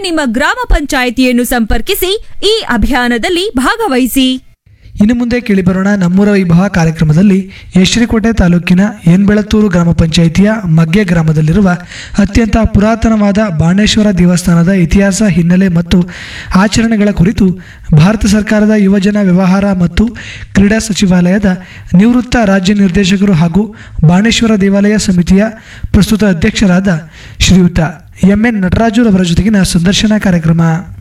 ನಿಮ್ಮ ಗ್ರಾಮ ಪಂಚಾಯಿತಿಯನ್ನು ಸಂಪರ್ಕಿಸಿ ಈ ಅಭಿಯಾನದಲ್ಲಿ ಭಾಗವಹಿಸಿ ಇನ್ನು ಮುಂದೆ ಕೇಳಿಬರೋಣ ನಮ್ಮೂರ ವೈಭವ ಕಾರ್ಯಕ್ರಮದಲ್ಲಿ ಯಶ್ರಿಕೋಟೆ ತಾಲೂಕಿನ ಏನ್ಬೆಳತ್ತೂರು ಗ್ರಾಮ ಪಂಚಾಯಿತಿಯ ಮಗ್ಗೆ ಗ್ರಾಮದಲ್ಲಿರುವ ಅತ್ಯಂತ ಪುರಾತನವಾದ ಬಾಣೇಶ್ವರ ದೇವಸ್ಥಾನದ ಇತಿಹಾಸ ಹಿನ್ನೆಲೆ ಮತ್ತು ಆಚರಣೆಗಳ ಕುರಿತು ಭಾರತ ಸರ್ಕಾರದ ಯುವಜನ ವ್ಯವಹಾರ ಮತ್ತು ಕ್ರೀಡಾ ಸಚಿವಾಲಯದ ನಿವೃತ್ತ ರಾಜ್ಯ ನಿರ್ದೇಶಕರು ಹಾಗೂ ಬಾಣೇಶ್ವರ ದೇವಾಲಯ ಸಮಿತಿಯ ಪ್ರಸ್ತುತ ಅಧ್ಯಕ್ಷರಾದ ಶ್ರೀಯುತ ಎಂ ಎನ್ ನಟರಾಜುರವರ ಜೊತೆಗಿನ ಸಂದರ್ಶನ ಕಾರ್ಯಕ್ರಮ